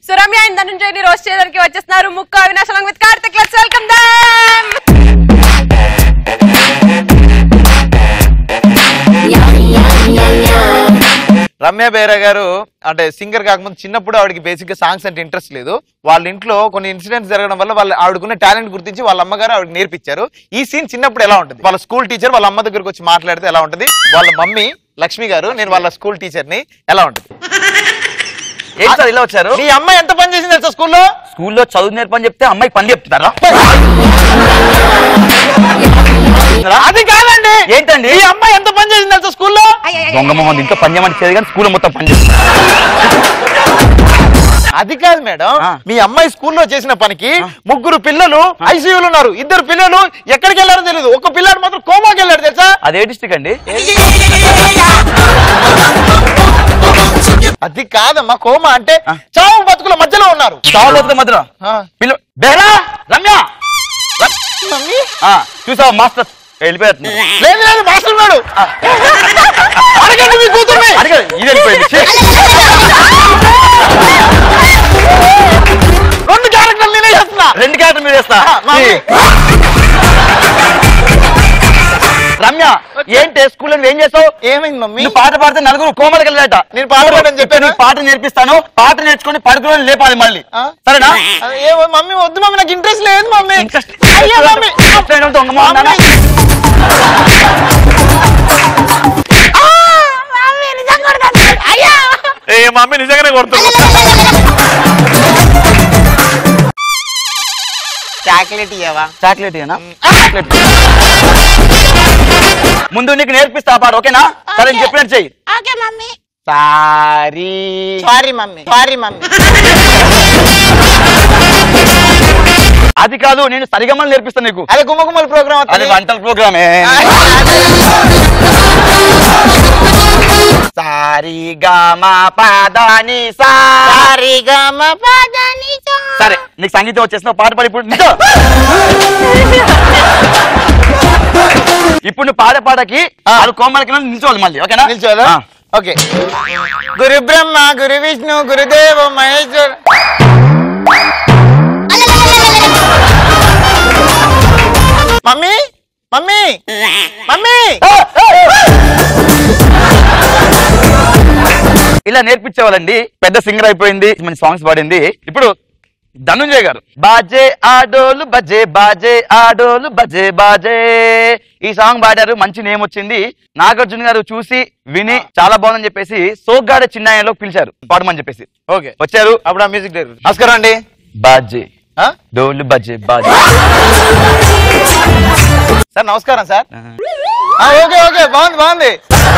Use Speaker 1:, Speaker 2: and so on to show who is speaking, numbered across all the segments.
Speaker 1: సురమ్య and ధనుంజయని roast చేయడానికి వచ్చేస్తున్నారు ముక్క Avinash along with Karthik let's welcome them
Speaker 2: Ramya Behara గారు అంటే సింగర్ కాకముందు చిన్నప్పుడు ఆవిడకి బేసిక్ గా సాంగ్స్ అంటే ఇంట్రెస్ట్ లేదు వాళ్ళ ఇంట్లో కొన్ని ఇన్సిడెంట్స్ జరగడం వల్ల వాళ్ళ ఆవిడకున్న టాలెంట్ గుర్తించి వాళ్ళ అమ్మగారు ఆవిడకి నేర్పించారు ఈ సీన్ చిన్నప్పుడు ఎలా ఉంటుంది వాళ్ళ స్కూల్ టీచర్ వాళ్ళ అమ్మ దగ్గరకు వచ్చి మాట్లాడితే ఎలా ఉంటుంది వాళ్ళ మమ్మీ లక్ష్మి గారు నేను వాళ్ళ స్కూల్ టీచర్ ని ఎలా ఉంటుంది
Speaker 3: ఏంటి సార్ ఇలా వచ్చారు
Speaker 2: మీ అమ్మ ఎంత పని చేసింది తెలుసా స్కూల్లో
Speaker 3: స్కూల్లో చదువు నేర్పని చెప్తే అమ్మాయి పని చెప్తున్నారా
Speaker 2: అది కాదండి
Speaker 3: ఏంటండి
Speaker 2: మీ అమ్మ ఎంత పని చేసింది తెలుసా స్కూల్లో
Speaker 3: దొంగమ్మ మన ఇంట్లో పని చేయమని చేయదు కానీ స్కూల్లో మొత్తం పని చేస్తుంది
Speaker 2: అది కాదు మేడం
Speaker 3: ఆ.
Speaker 2: మీ అమ్మాయి స్కూల్లో చేసిన పనికి ముగ్గురు పిల్లలు ఐసీయూలు ఉన్నారు ఇద్దరు పిల్లలు ఎక్కడికి వెళ్ళారో తెలియదు ఒక పిల్లాడు మాత్రం కోమాకి వెళ్ళాడు తెలుసా
Speaker 3: అదే డిస్ట్రిక్ట్ అండి
Speaker 2: అది కాదమ్మా కోమా అంటే
Speaker 3: ఆ.
Speaker 2: చావు బతుకుల మధ్యలో ఉన్నారు
Speaker 3: చావలేదు మధుర
Speaker 2: ఆ.
Speaker 3: పిల్ల బెహరా రమ్య ర-
Speaker 2: మమ్మీ
Speaker 3: ఆ, చూసావా మాస్టర్ వెళ్ళిపోయారు
Speaker 2: లేదు లేదు మాస్టర్ ఉన్నాడు అడగండి మీ కూతుర్ని
Speaker 3: అడిగారు ఇది వెళ్ళిపోయింది ఛీ.
Speaker 2: రెండు క్యారెక్టర్లు నేనే చేస్తున్నా
Speaker 3: రెండు క్యారెక్టర్ మీద వేస్తా
Speaker 2: ఆ, మమ్మీ.
Speaker 3: ఛీ. రమ్య ఏంటి స్కూల్లో నువ్వు ఏం చేస్తావు
Speaker 2: ఏమైంది మమ్మీ
Speaker 3: నువ్వు పాట పాడితే నలుగురు కోమలకి వెళ్ళాట
Speaker 2: నేను పాట పాడని చెప్పాను
Speaker 3: నీకు పాట నేర్పిస్తాను పాట నేర్చుకొని పడుకుని లేపాలి మళ్ళీ
Speaker 2: ఆ?
Speaker 3: సరేనా
Speaker 2: ఏమో మమ్మీ వద్దు మమ్మీ నాకు ఇంట్రెస్ట్ లేదు మమ్మీ
Speaker 3: ఇంట్రెస్ట్
Speaker 2: అయ్యో మమ్మీ
Speaker 3: దొంగ మొహందానా?
Speaker 2: ఏ మమ్మీ నిజంగానే కొడుతుంది చాక్లెట్ ఇవ్వవా
Speaker 3: చాక్లెట్ ఏనా చాక్లెట్ ముందు నీకు నేర్పిస్తా ఆ పాట ఓకేనా సరే నేను చెప్పినట్టు చెయ్యి
Speaker 2: sorry sorry mummy sorry mummy
Speaker 3: అది కాదు నేను సరిగమని నేర్పిస్తాను నీకు
Speaker 2: అదే గుమ్మగుమ్మల ప్రోగ్రామ్
Speaker 3: అది వంటల ప్రోగ్రామే సారీ గామా పాదాని సా సరే నీకు సంగీతం వచ్చేసిన పాట పాడి ఇప్పుడు నిజం. ఇప్పుడు నువ్వు పాడే పాటకి అది కోమలకి నిల్చోవాలి మళ్ళీ ఓకేనా
Speaker 2: నిల్చోదా
Speaker 3: ఆ.
Speaker 2: ఓకే గురు బ్రహ్మ గురు విష్ణు గురుదేవ మహేశ్వర మమ్మీ మమ్మీ మమ్మీ
Speaker 3: ఇలా నేర్పించేవాళ్ళండి పెద్ద సింగర్ అయిపోయింది మంచి సాంగ్స్ పాడింది ఇప్పుడు ధనుంజయ్ గారు బాజే ఆడోలు బజే బాజే ఆడోలు బజే బాజే ఈ సాంగ్ పాడారు మంచి నేమ్ వచ్చింది నాగార్జున గారు చూసి విని చాలా బాగుందని చెప్పేసి సోగ్గాడ చిన్నాయలో పిలిచారు పాడమని చెప్పేసి
Speaker 2: ఓకే
Speaker 3: వచ్చారు
Speaker 2: అప్పుడు ఆ మ్యూజిక్ డైరెక్టర్ నమస్కారం అండి
Speaker 3: బాజే
Speaker 2: ఆ?
Speaker 3: డోలు బజే బాజే
Speaker 2: సార్ నమస్కారం సార్ ఆ, ఓకే ఓకే బాగుంది బాగుంది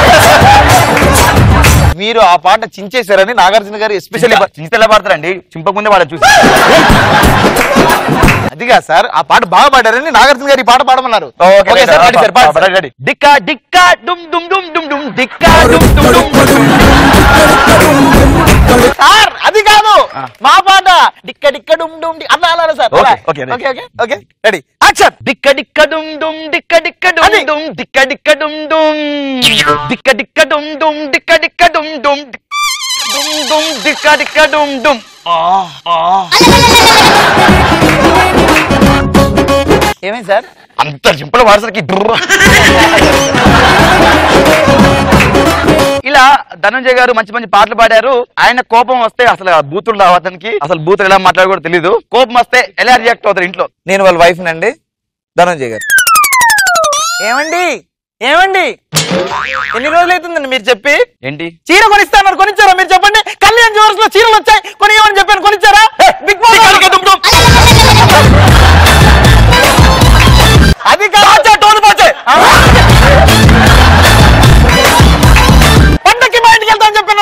Speaker 2: మీరు ఆ పాట చించేశారని నాగార్జున గారు ఎస్పెషల్లీ
Speaker 3: చింత ఎలా పాడతారండి చింపకుందే వాళ్ళ చూసి
Speaker 2: అదిగా సార్ ఆ పాట బాగా పాడారని నాగార్జున గారు ఈ పాట పాడమన్నారు ఓకే సార్ పాడి సార్ పాడి సార్.
Speaker 3: రెడీ డిక్కా డిక్కా డుమ్ డుమ్ డుమ్ డుమ్ డుమ్ డిక్కా డుమ్ డుమ్ డుమ్
Speaker 2: సార్ అది కాదు
Speaker 3: ఆ.
Speaker 2: మా పాట డిక్క డిక్క డుమ్ డుమ్ డి- అలా అలా అలా సార్
Speaker 3: ఓకే,
Speaker 2: అలా.
Speaker 3: Okay, ready.
Speaker 2: Okay okay okay ready action
Speaker 3: డిక్క డిక్క డుమ్ డుమ్ డిక్క డిక్క డుమ్
Speaker 2: అది.
Speaker 3: డుమ్ డిక్క డిక్క డుమ్ డుమ్ డిక్క డిక్క డుమ్ డుమ్ డిక్క డిక్క డుమ్ డుమ్ డుమ్ డుమ్ డిక్క డిక్క డుమ్ డుమ్ ఆ ఆ
Speaker 2: ఏమైంది సార్
Speaker 3: అంత సింపుల్ వారసరికి ఇలా ధనంజయ్ గారు మంచి మంచి పాటలు పాడారు ఆయన కోపం వస్తే అసలు ఆ బూతులు రావు అతనికి అసలు బూతులు ఎలా మాట్లాడో కూడా తెలియదు కోపం వస్తే ఎలా రియాక్ట్ అవుతారు ఇంట్లో
Speaker 2: నేను వాళ్ళ వైఫ్ నండి ధనంజయ్ గారు ఏమండి ఏమండి ఎన్ని రోజులు అవుతుందండి మీరు చెప్పి
Speaker 3: ఏంటి
Speaker 2: చీర కొనిస్తాను కొనిచ్చారా మీరు చెప్పండి కళ్యాణ్ జ్యువెల్స్ లో చీరలు వచ్చాయి కొనియమని చెప్పాను కొనిచ్చారా బిగ్ బాస్ అది కాదు టోన్ బాచే పండక్కి మా ఇంటికి వెళ్తాను చెప్పాను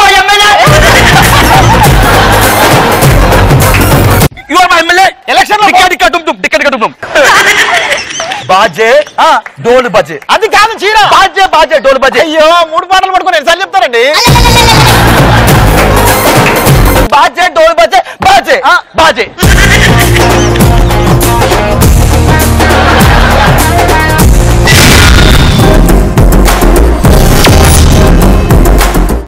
Speaker 3: you are my MLA
Speaker 2: election లో
Speaker 3: టికెట్ టికెట్ డుమ్ డుమ్ టికెట్ డుమ్ డుమ్ బాజే
Speaker 2: ఆ,
Speaker 3: డోలు బజే
Speaker 2: అది కాదు చీర
Speaker 3: బాజే బాజే డోలు బజే
Speaker 2: అయ్యో మూడు పాటలు పడుకొని ఎన్నిసార్లు చెప్తారండి
Speaker 3: బాజే డోలు బజే బాజే
Speaker 2: ఆ.
Speaker 3: బాజే